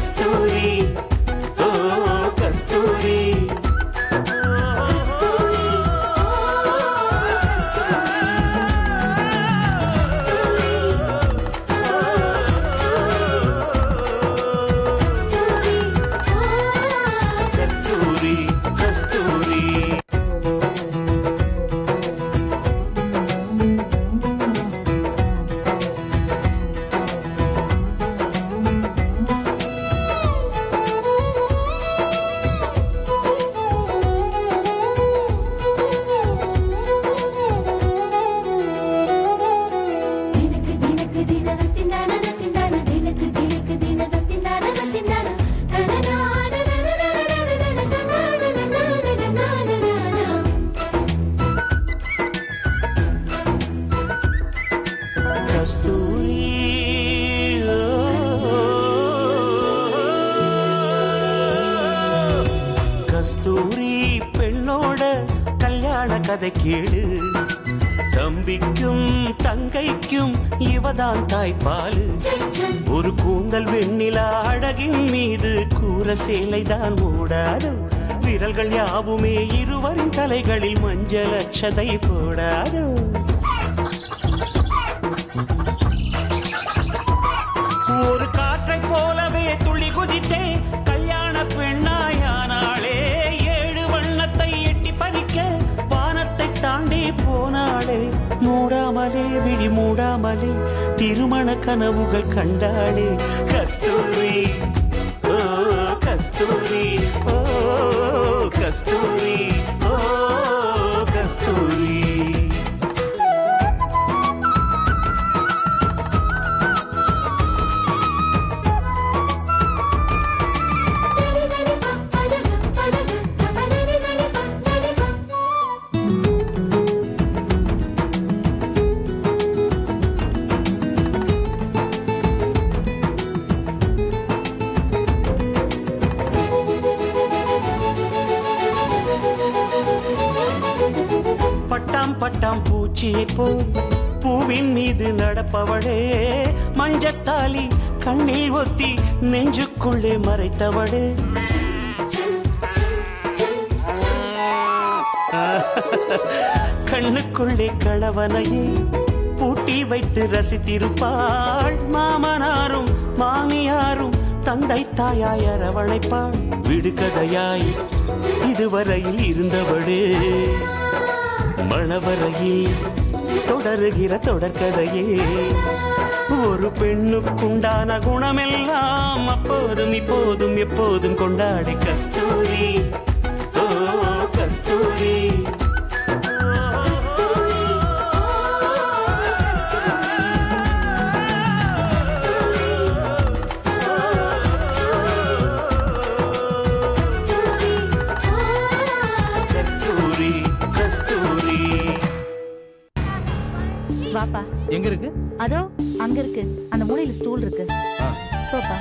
கஸ்தூரி ஓ கஸ்தூரி கஸ்தூரி கஸ்தூரி ದಿನಕ್ಕೆ ದಿನಕ್ಕೆ ದಿನ ದತ್ತಿಂದಾನ ದತ್ತಿಂದಾನ ದಿನಕ್ಕೆ ದಿನಕ್ಕೆ ದಿನ ದತ್ತಿಂದಾನ ದತ್ತಿಂದಾನ ತನನಾನ ನನನನನನನ ತನನನನನನನನನನ. கஸ்தூரி கஸ்தூரி பெண்ணோட கல்யாண கதை கேளு தம்பிக்கும் தங்கைக்கும் இவதான் தாய்ப்பாலு சன் சன் ஒரு கூந்தல் வெண்ணிலா அழகின் மீது கூற சேலைதான் மூடாது விரல்கள் யாவுமே இருவரின் தலைகளில் மஞ்சள் அட்சதை போடாது ஒரு காற்றை போலவே துள்ளி குதித்தே கல்யாண பெண்ணாயானாளே ஏழு வண்ணத்தை எட்டி பறிக்க வானத்தை தாண்டி போனாளே மூடாமலே விழி மூடாமலே திருமண கனவுகள் கண்டாளே கஸ்தூரி ஓ கஸ்தூரி ஓ கஸ்தூரி ஓ கஸ்தூரி தனனனனன பனக பனக தபனனனன பனக பட்டாம் பட்டாம் பூச்சியை போல் பூவின் மீது நடப்பவளே மஞ்சத்தாலி கண்ணில் ஒத்தி நெஞ்சுக்குள்ளே மறைத்தவளே சன் சன் சன் சன் கண்ணுக்குள்ளே கணவனையே பூட்டி வைத்து ரசித்திருப்பாள் மாமனாரும் மாமியாரும் தந்தை தாயாய் அரவணைப்பாள் விடுகதையாய் இதுவரையில் இருந்தவளே மணவரையில் தொடருகிற தொடர்கதையே ஒரு பெண்ணுக்குண்டான குணமெல்லாம் அப்போதும் இப்போதும் எப்போதும் கொண்டாடி கஸ்தூரி ஓ கஸ்தூரி கஸ்தூரி கஸ்தூரி வாப்பா எங்க இருக்கு அதோ அங்க இருக்கு அந்த மூலையில ஸ்டூல் இருக்கு ஆ. போப்பா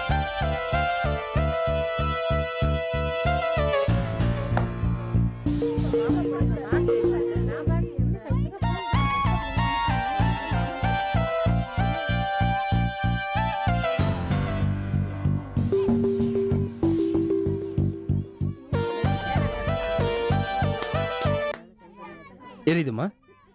எரியுதுமா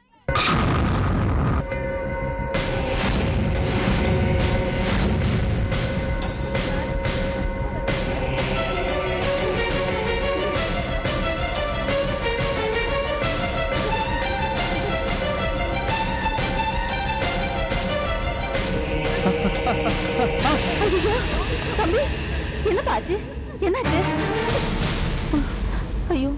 தம்பி என்னப்பா ஆச்சு என்னாச்சு ஐயோ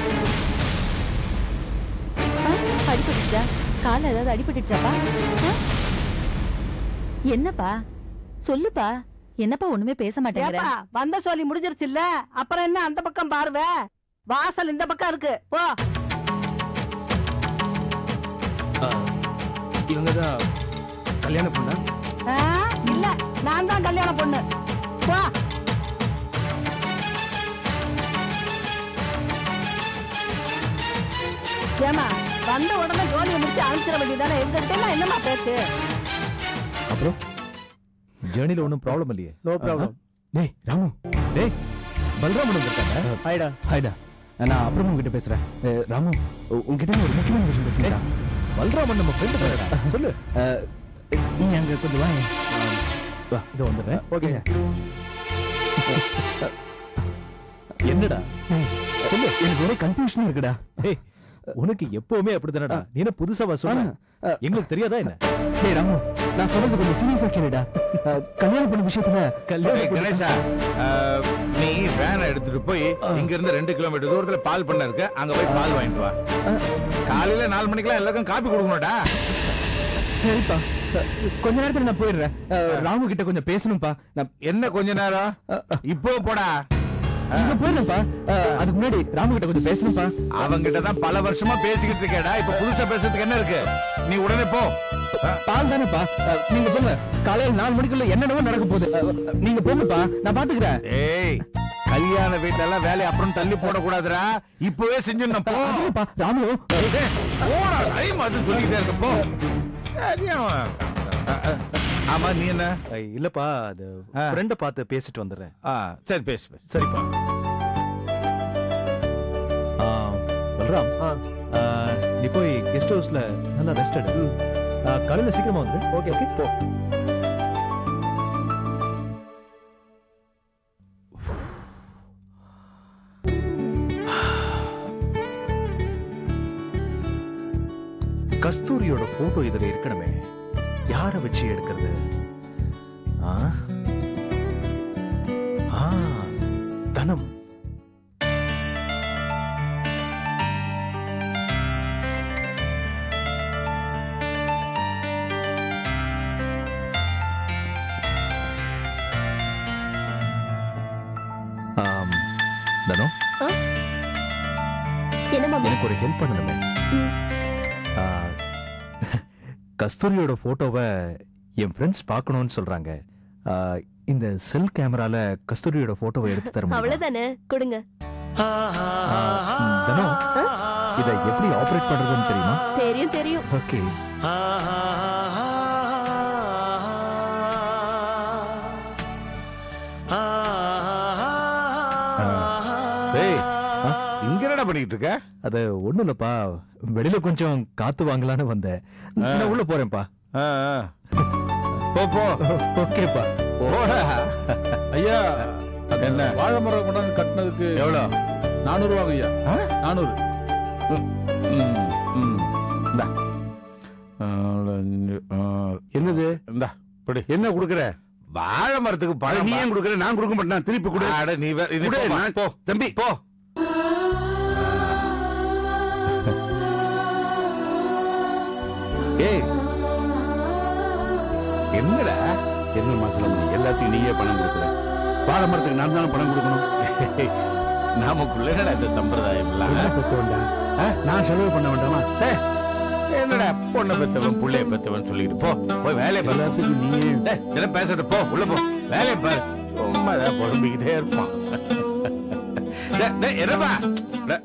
ஆ, அடிபட்டுச்சா கால ஏதாவது அடிபட்டுச்சாப்பா ஆ? என்னப்பா சொல்லுப்பா என்னப்பா ஒண்ணுமே பேச மாட்டேங்கிற ஏப்பா வந்த சொல்லி முடிஞ்சிருச்சு இல்ல அப்புறம் என்ன அந்த பக்கம் பார்வை வாசல் இந்த பக்கம் இருக்கு போ இவங்க தான் கல்யாண பொண்ணா ஆ, இல்ல நான் தான் கல்யாண பொண்ணு போ ஏமா வந்த உடனே ஜோலியை முடிச்சு அனுப்பிச்சிட வேண்டியதானே எங்கிட்ட என்னமா பேச்சு அப்புறம் ஜேர்னில ஒன்றும் ப்ராப்ளம் இல்லையே நோ ப்ராப்ளம் டேய் ராமு டேய் பல்ராமன் வந்திருக்காங்க ஹாய்டா ஹாய்டா நான் அப்புறமா உங்ககிட்ட பேசுறேன் அஹ், ராமு உ- உங்ககிட்ட ஒரு முக்கியமான விஷயம் பேசுறேன் பல்ராமன் நம்ம ஃப்ரெண்ட் பேசுறா சொல்லு நீ அங்க கொஞ்சம் வா வா இதோ வந்துடுறேன் ஓகே என்னடா சொல்லு எனக்கு ஒரே கன்ஃபியூஷனா இருக்குடா டேய் உனக்கு எப்பவுமே அப்படிதானடா நீ என்ன புதுசா வா சொல்ற எங்களுக்கு தெரியாதா என்ன டேய் ராமு நான் சொல்றது கொஞ்சம் சீரியஸா கேளுடா கல்யாணம் பண்ண விஷயத்துல ஏய், கல்யாணம் கணேசா அஹ், நீ வேனை எடுத்துட்டு போய் இங்க இருந்து ரெண்டு கிலோமீட்டர் தூரத்துல பால் பண்ண இருக்கு அங்க போய் பால் வாங்கிட்டு வா காலையில நாலு மணிக்கெல்லாம் எல்லாருக்கும் காப்பி கொடுக்கணும்டா சரிப்பா அஹ், கொஞ்ச நேரத்துல நான் போயிடுறேன் அஹ், ராமு கிட்ட கொஞ்சம் பேசணும்ப்பா நான் என்ன கொஞ்ச நேரம் இப்போ போடா இங்க போயிடுறேன்ப்பா அஹ், அதுக்கு முன்னாடி ராமு கிட்ட கொஞ்சம் பேசணும்ப்பா அவங்கிட்ட தான் பல வருஷமா பேசிக்கிட்டு இருக்கேடா இப்ப புதுசா பேசுறதுக்கு என்ன இருக்கு நீ உடனே போ அஹ், பால் தானேப்பா அஹ், நீங்க போங்க காலையில நாலு மணிக்குள்ள என்னென்னவோ நடக்க போகுது அஹ், நீங்க போங்கப்பா நான் பாத்துக்கிறேன் ஏய் கல்யாண வீட்டெல்லாம் வேலையை அப்புறம் தள்ளி போடக்கூடாதுடா இப்பவே செஞ்சிடணும் போ அதுலப்பா ராமு ஏய், போடா டைம் அது சொல்லிக்கிட்டே இருக்க போ கல்யாணம். அஹ், அஹ், ஆமா நீ என்ன இல்லப்பா அது ஆ. ஃப்ரெண்ட பார்த்து பேசிட்டு வந்துடுறேன் ஆ, சரி பேசு பேசு சரிப்பா ஆ, பல்ராம் ஆ, நீ போய் கெஸ்ட் ஹவுஸ்ல நல்லா ரெஸ்ட் எடு ஆ, காலையில சீக்கிரமா வந்து ஓகே ஓகே போ கஸ்தூரியோட போட்டோ இதுல இருக்கணுமே யார வச்சு எடுக்கிறது ஆ ஆ தனம் ஆம், தனம் என்ன மாமா எனக்கு ஒரு ஹெல்ப் பண்ணணுமே ம். ஆ, கஸ்தூரியோட போட்டோவை என் ஃப்ரெண்ட்ஸ் பார்க்கணும்னு சொல்றாங்க ஆ, இந்த செல் கேமரால கஸ்தூரியோட போட்டோவை எடுத்து தர முடியுமா? அவ்வளவுதானே கொடுங்க ஆ, ம், தனம் இதை எப்படி ஆபரேட் பண்றதுன்னு தெரியுமா தெரியும் தெரியும் ஓகே டேய் இங்க என்னடா பண்ணிட்டு இருக்க அது ஒண்ணும் இல்லப்பா வெளியில கொஞ்சம் காத்து வாங்கலான்னு வந்தேன் நான் உள்ள போறேன்ப்பா ஆ, ஆ. போ போ ஓகேப்பா போடா ஐயா என்ன வாழை மரம் கொண்டாந்து கட்டினதுக்கு எவ்வளோ நானூறு ரூபாங்க ஐயா ஆ? நானூறு ம், ம். இந்தா. ஆ, அஞ்சு, ஆ, என்னது இந்தா படி என்ன குடுக்குற வாழை மரத்துக்கு பழம் நீ ஏன் குடுக்குற நான் கொடுக்க மாட்டேன் திருப்பி கொடு அட நீ வேற இது குடு, போ, நான்- போ தம்பி போ ஏய் என்னடா என்னமா சொல்ல முடியும் எல்லாத்தையும் நீயே பணம் கொடுக்குற வாழை மரத்துக்கு நான் தானே பணம் கொடுக்கணும் நமக்குள்ள என்னடா இந்த சம்பிரதாயம் எல்லாம் ஆ? நான் செலவு பண்ண வேண்டாமா டேய், என்னடா பொண்ணை பெத்தவன் புள்ளைய பெத்தவன் சொல்லிட்டு போ போய் வேலையை பாரு எல்லாத்துக்கும் நீ இதெல்லாம் பேசாத போ உள்ள போ வேலையை பாரு சும்மா ஏதாவது புலம்பிக்கிட்டே இருப்பான் டேய், டேய், என்னப்பா டேய்.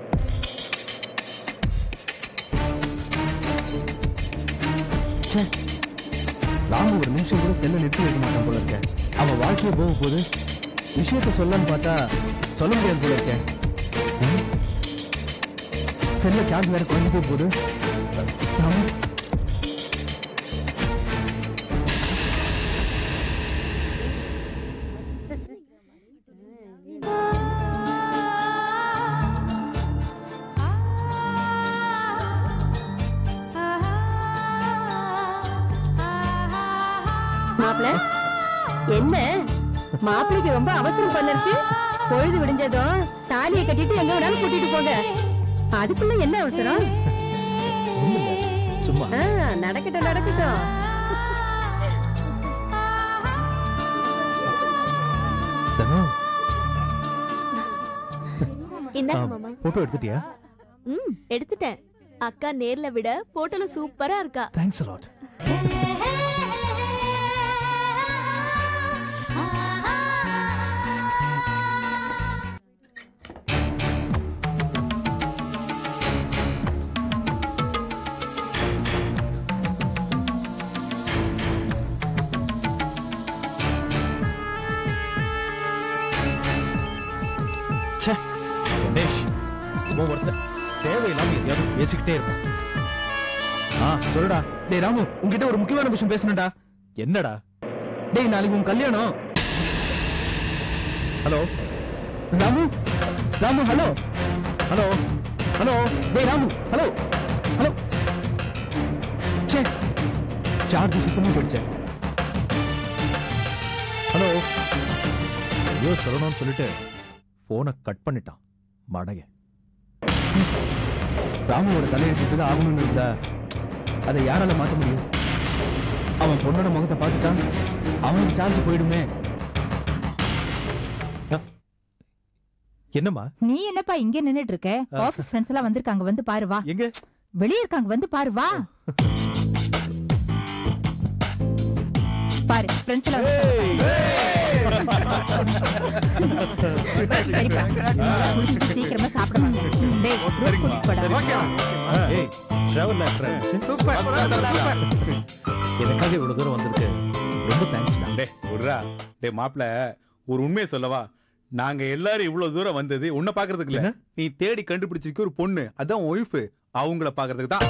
ராமு ஒரு நிமிஷம் கூட செல்ல நிறுத்தி வைக்க மாட்டான் போல இருக்க அவன் வாழ்க்கைய போக போகுது விஷயத்த சொல்லன்னு பார்த்தா சொல்ல முடியாது போல இருக்க செல்ல சார்ஜ் வேற குறைஞ்சிட்டே போகுது ராமு மாப்பிள என்ன மாப்பிளைக்கு ரொம்ப அவசரம் பண்ணிருக்கு பொழுது விடிஞ்சதும் தாலியை கட்டிட்டு எங்க வேணாலும் கூட்டிட்டு போங்க அதுக்குள்ள என்ன அவசரம் ஒண்ணும் இல்ல. சும்மா ஆ, நடக்கட்டும் நடக்கட்டும் தனம் இந்தாங்க மாமா போட்டோ எடுத்துட்டியா ம் எடுத்துட்டேன் அக்கா நேர்ல விட போட்டோல சூப்பரா இருக்கா தேங்க்ஸ் அலாட் ச்சே கணேஷ் இவன் ஒருத்தன் தேவையில்லாம எதையாவது பேசிக்கிட்டே இருப்பான் ஆ சொல்லுடா டேய் ராமு உன்கிட்ட ஒரு முக்கியமான விஷயம் பேசணும்டா என்னடா டேய் நாளைக்கு உன் கல்யாணம் hello Ramu Ramu hello hello hello டேய் ராமு ஹலோ ஹலோ ச்சே சார்ஜ் சுத்தமா போயிடுச்சேன் ஹலோ ஐயோ சொல்லணும்னு சொல்லிட்டு போனை கட் பண்ணிட்டான் மடைய ராமுவோட தலையெழுத்துக்கு தான் ஆகணும்னு இருந்தா அதை யாரால மாத்த முடியும் அவன் பொண்ணோட முகத்தை பார்த்துட்டான் அவனுக்கு சார்ஜ் போயிடுமே அ, என்னம்மா நீ என்னப்பா இங்க நின்னுட்டு இருக்க ஆபீஸ் ஃப்ரெண்ட்ஸ் எல்லாம் வந்திருக்காங்க வந்து பாரு வா எங்க வெளிய இருக்காங்க வந்து பாரு வா பாரு ஃப்ரெண்ட்ஸ் எல்லாம் வந்திருக்காங்க. சரிப்பா நீ எல்லாம் குடிச்சிட்டு சீக்கிரமா சாப்பிட வாங்க டேய் ரூம் கூட்டிட்டு போடா ஏய் டிராவல் எனக்காக இவ்வளவு தூரம் வந்திருக்கு ரொம்ப தேங்க்ஸ் டே விட்றா டே மாப்பிள ஒரு உண்மையை சொல்லவா நாங்க எல்லாரும் இவ்வளவு தூரம் வந்தது உன்னை பாக்குறதுக்கு இல்ல என்ன? நீ தேடி கண்டுபிடிச்சிருக்க ஒரு பொண்ணு அதான் ஒய்ஃப் அவங்கள பாக்குறதுக்கு தான்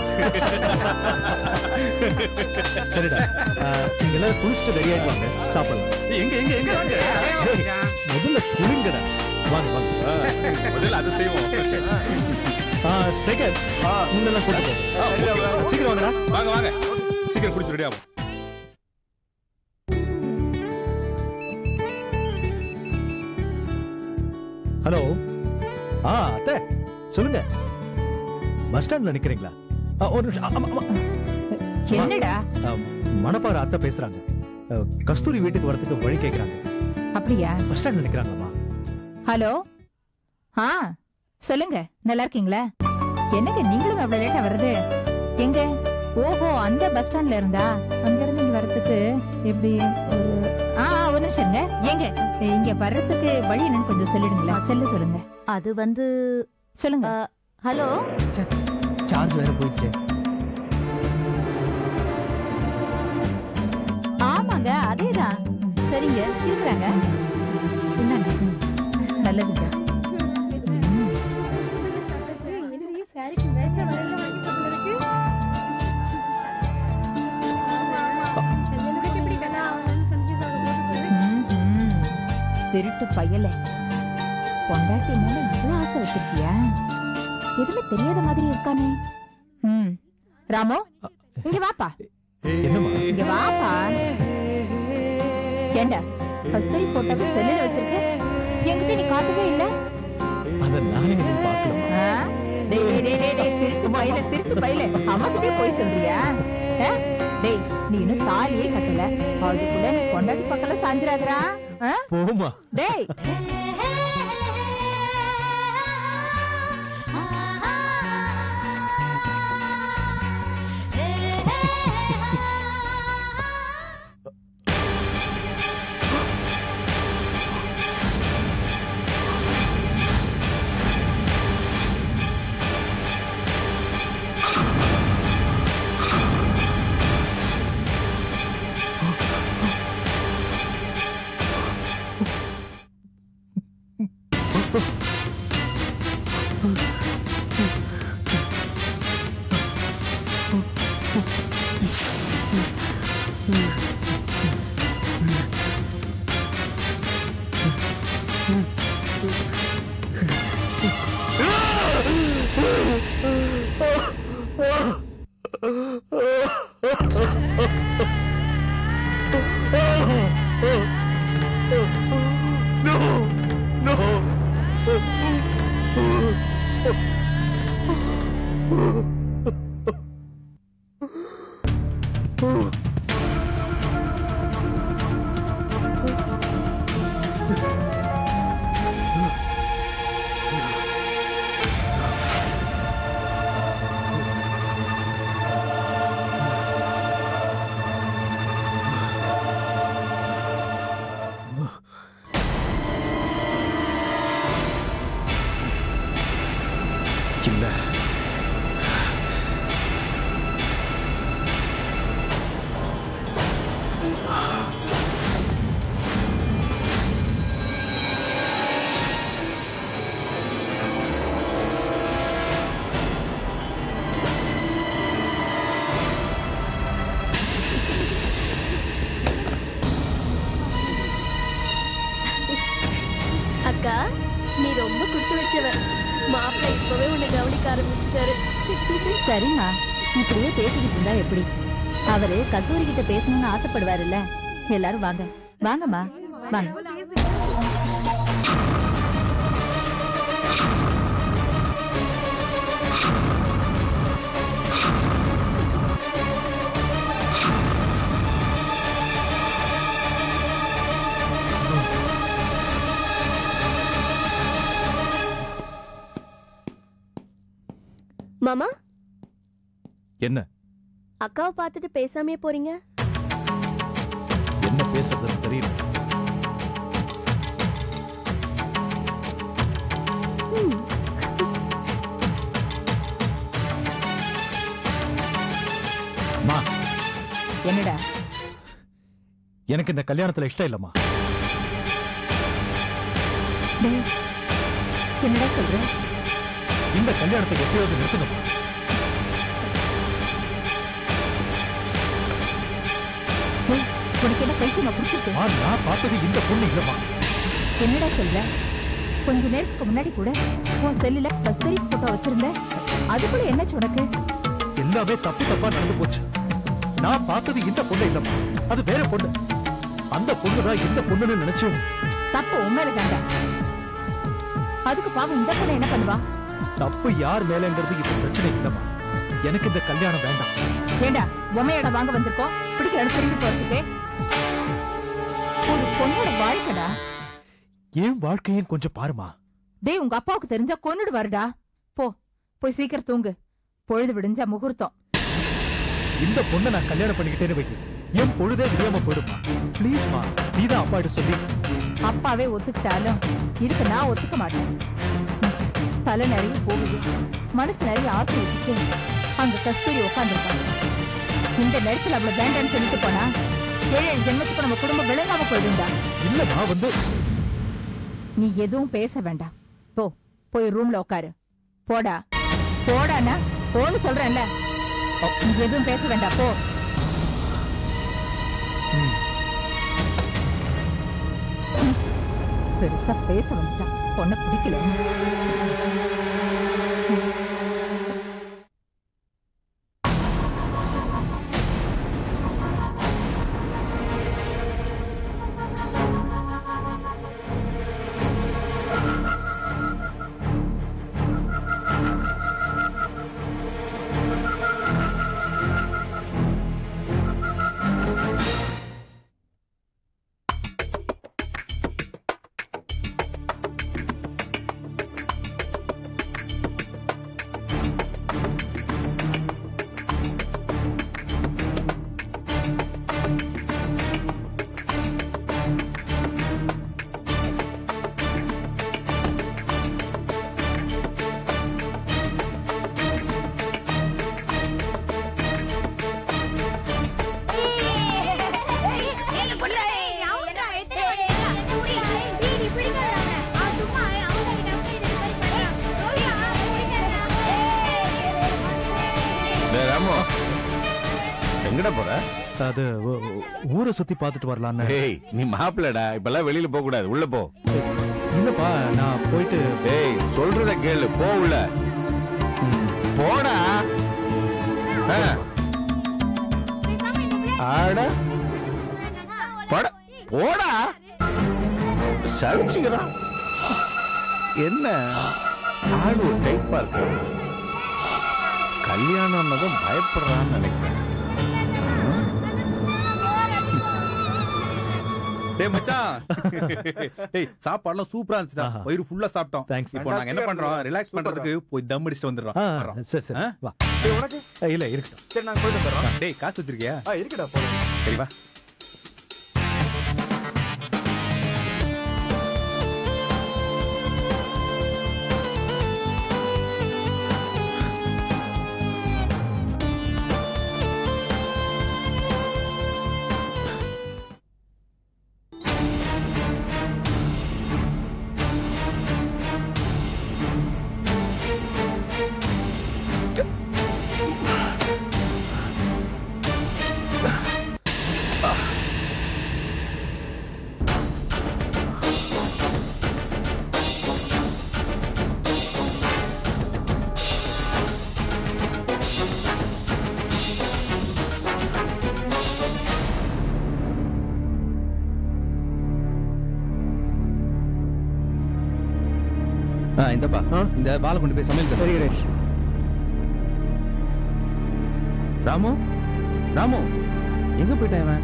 சரிடா ஆ, நீங்க எல்லாரும் குளிச்சுட்டு ரெடி ஆயிட்டு வாங்க சாப்பிடலாம் எங்க எங்க எங்க ஏய், முதல்ல குளிங்கடா வாங்க வாங்க முதல்ல அதை செய்வோம் ஆ, சேகர் முன்னெல்லாம் கூட்டு போ சீக்கிரம் வாங்கடா வாங்க வாங்க சீக்கிரம் குடிச்சு ரெடி ஆகும் ஹலோ ஆ அத்தை சொல்லுங்க பஸ் ஸ்டாண்ட்ல நிக்கிறீங்களா ஆ, ஒரு நிமிஷம் ஆமா, ஆமா. என்னடா ஆ, மணப்பாறை அத்தை பேசுறாங்க ஆ, கஸ்தூரி வீட்டுக்கு வரதுக்கு வழி கேக்குறாங்க அப்படியா பஸ் ஸ்டாண்ட்ல நிக்கிறாங்கம்மா ஹலோ ஆ சொல்லுங்க நல்லா இருக்கீங்களா என்னங்க நீங்களும் அவ்வளவு லேட்டா வருது எங்க ஓஹோ அந்த பஸ் ஸ்டாண்ட்ல இருந்தா அங்க இருந்து இங்க வர்றதுக்கு எப்படி ஒரு ஆ ஆ, ஒரு நிமிஷம் இருங்க ஏங்க இங்க வர்றதுக்கு வழி என்னன்னு கொஞ்சம் சொல்லிடுங்களேன் செல்ல சொல்லுங்க அது வந்து சொல்லுங்க ஹலோ சார்ஜ் வேற போயிடுச்சு ஆமாங்க அதேதான் சரிங்க இருக்கிறாங்க என்னங்க நல்லதுங்க ம். ம்ஹும். திருட்டு பயல பொண்டாட்டி மேல இவ்வளவு ஆசை வச்சிருக்கியா எதுவுமே தெரியாத மாதிரி இருக்கானே ம் ராமு இங்க வாப்பா என்னம்மா இங்க வாப்பா ஏண்டா கஸ்தூரி போட்டோவை செல்லுல வச்சிருக்க என்கிட்ட நீ காட்டவே இல்ல அத நானே இன்னும் பார்க்கலம்மா ஆ? டேய் டேய் டேய் டேய், டேய் திருட்டு பையில திருட்டு பையில அம்மாக்கிட்டே போய் சொல்றியா ஆ? டேய் நீ இன்னும் தாலியே கட்டல அதுக்குள்ள நீ கொண்டாடி பக்கல சாஞ்சிராதரா ஆ? போமா டேய் இல்ல ஆரம்பிச்சிட்டாரு சரிம்மா இப்படியே பேசிக்கிட்டு இருந்தா எப்படி அவரு கஸ்தூரி கிட்ட பேசணும்னு ஆசைப்படுவாருல்ல எல்லாரும் வாங்க வாங்கம்மா வாங்க மாமா என்ன அக்காவை பார்த்துட்டு பேசாமே போறீங்க என்ன பேசுறதுன்னு தெரியல ம். மா என்னடா எனக்கு இந்த கல்யாணத்துல இஷ்டம் இல்லம்மா டேய், என்னடா சொல்ற இந்த கல்யாணத்தை எப்படியாவது நிறுத்தணுமா டேய், உனக்கு என்ன பைத்தியமா பிடிச்சிருக்கு மா, நான் பார்த்தது இந்த பொண்ணு இல்லம்மா என்னடா சொல்ற கொஞ்ச நேரத்துக்கு முன்னாடி கூட உன் செல்லுல கஸ்தூரி போட்டோ வச்சிருந்த அதுக்குள்ள என்னாச்சு உனக்கு எல்லாமே தப்பு தப்பா நடந்து போச்சு நான் பார்த்தது இந்த பொண்ணு இல்லம்மா அது வேற பொண்ணு அந்த பொண்ணுதான் இந்த பொண்ணுன்னு நினைச்சு தப்பு உண்மையில தாண்டா அதுக்கு பாவம் இந்த பொண்ணு என்ன பண்ணுவா தப்பு யார் மேலங்கிறது இப்ப பிரச்சனை இல்லம்மா எனக்கு இந்த கல்யாணம் வேண்டாம் ஏண்டா பொம்மையோட வாங்க வந்திருக்கோம் பிடிக்கிற இடம் திரும்பி போறதுக்கு ஒரு பொண்ணோட வாழ்க்கைடா என் வாழ்க்கையும் கொஞ்சம் பாருமா டேய் உங்க அப்பாவுக்கு தெரிஞ்சா கொன்னுடுவாருடா போ போய் சீக்கிரம் தூங்கு பொழுது விடிஞ்சா முகூர்த்தம் இந்த பொண்ணை நான் கல்யாணம் பண்ணிக்கிட்டேன்னு வைக்க என் பொழுதே விடியாம போயிடுமா ப்ளீஸ்மா நீதான் அப்பாட்ட சொல்லி அப்பாவே ஒத்துக்கிட்டாலும் இதுக்கு நான் ஒத்துக்க மாட்டேன் தலை நிறைய போகுது மனசு நிறைய ஆசை வச்சுட்டு அங்க கஸ்தூரி உட்காந்துருக்காங்க இந்த நேரத்துல அவளை வேண்டாம்னு சொல்லிட்டு போனா ஏழு ஏழு ஜென்மத்துக்கு நம்ம குடும்பம் விளங்காம போயிடும்டா இல்லம்மா வந்து நீ எதுவும் பேச வேண்டாம் போ போய் ரூம்ல உட்காரு போடா போடானா போன்னு சொல்றேன்ல நீ எதுவும் பேச வேண்டாம் போ பெருசா பேச வந்துட்டான் பொண்ணை பிடிக்கல டேய் ராமு எங்கடா போற அது ஊ- ஊ- ஊரை சுத்தி பார்த்துட்டு வரலான்னு டேய் நீ மாப்பிள்ளடா இப்பெல்லாம் வெளியில போக கூடாது உள்ள போ இல்லப்பா நான் போயிட்டு டேய் சொல்றத கேளு போ உள்ள ம், போடா ஆ. ஆட போட போடா சரிச்சுக்கிறான் என்ன ஆள் ஒரு டைப்பா இருக்கு கல்யாணம்னதும் பயப்படுறான்னு நினைக்கிறேன் டேய் மச்சான் டேய் சாப்பாடுலாம் சூப்பரா இருந்துச்சுடா ஆஹா. வயிறு ஃபுல்லா சாப்பிட்டோம் Thanks. இப்போ நாங்க என்ன பண்றோம் ரிலாக்ஸ் பண்றதுக்கு போய் தம் அடிச்சுட்டு வந்துடுறோம் ஆ, வர்றோம். சரி சரி ஆ? வா டேய் உனக்கு அஹ், இல்ல இருக்கட்டும் சரி நாங்க போயிட்டு வந்துடுறோம் டேய் காசு வச்சிருக்கியா ஆ இருக்குடா போதும் சரி வா ஆ இந்தப்பா இந்த பாலை கொண்டு போய் சமையல் சரி கணேஷ் ராமு ராமு எங்க போயிட்டான் இவன்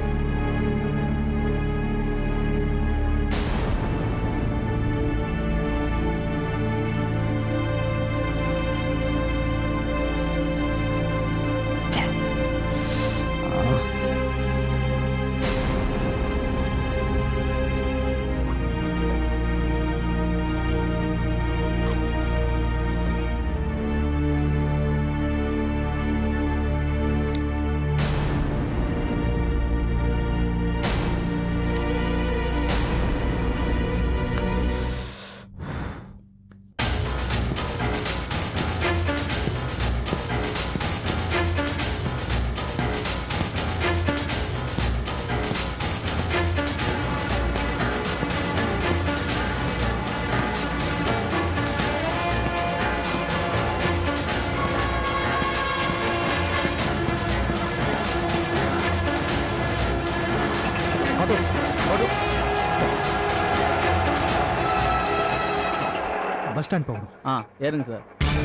பஸ் ஸ்டாண்ட் போகணும் ஆ ஏறுங்க சார்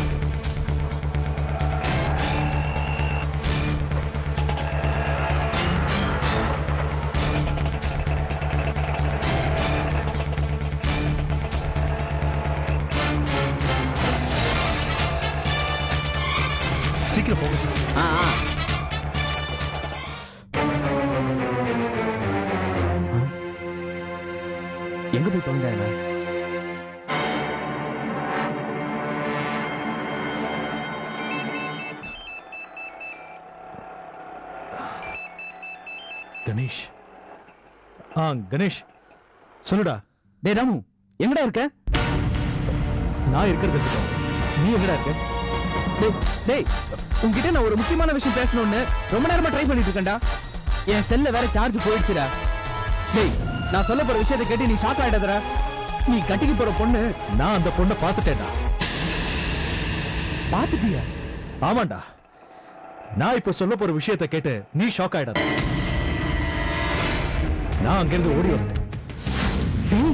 சீக்கிரம் போக சார் ஆ ஆ எங்க போய் தொலைஞ்சா இவன் கணேஷ் ஆ கணேஷ் சொல்லுடா டேய் ராமு எங்கடா இருக்க நான் இருக்கிறது இருக்கட்டும். நீ எங்கடா இருக்க டேய் டேய் உன்கிட்ட நான் ஒரு முக்கியமான விஷயம் பேசணும்னு ரொம்ப நேரமா ட்ரை பண்ணிட்டு இருக்கேன்டா என் செல்ல வேற சார்ஜ் போயிடுச்சுடா டேய் நான் சொல்ல போற விஷயத்தை கேட்டு நீ ஷாக் ஆயிடாதடா நீ கட்டிக்க போற பொண்ணு நான் அந்த பொண்ணை பார்த்துட்டேன்டா பார்த்துட்டியா ஆமாண்டா நான் இப்ப சொல்ல போற விஷயத்தை கேட்டு நீ ஷாக் ஆயிடாத நான் அங்கிருந்து ஓடி வந்தேன் டேய்,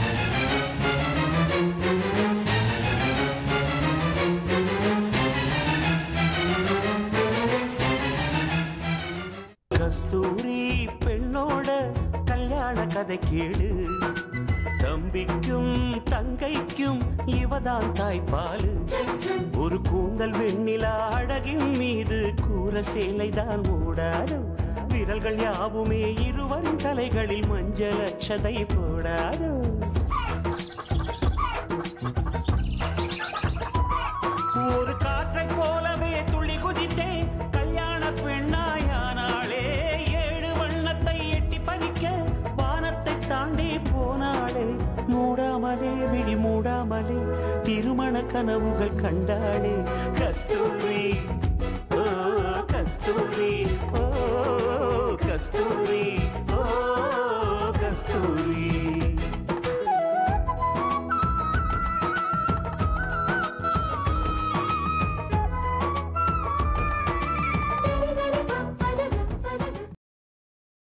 கஸ்தூரி பெண்ணோட கல்யாண கதை கேளு தம்பிக்கும் தங்கைக்கும் இவதான் தாய்ப்பாலு ஒரு கூந்தல் வெண்ணிலா அழகின் மீது கூற சேலைதான் மூடாது விரல்கள் யாவுமே இருவரின் தலைகளில் மஞ்சள் அச்சதை போடாது ஒரு காற்றை போலவே துள்ளி குதித்தே கல்யாண பெண்ணாயானாளே ஏழு வண்ணத்தை எட்டி பறிக்க வானத்தை தாண்டி போனாளே மூடாமலே விழி மூடாமலே திருமண கனவுகள் கண்டாளே கஸ்தூரி ஓ கஸ்தூரி ஓ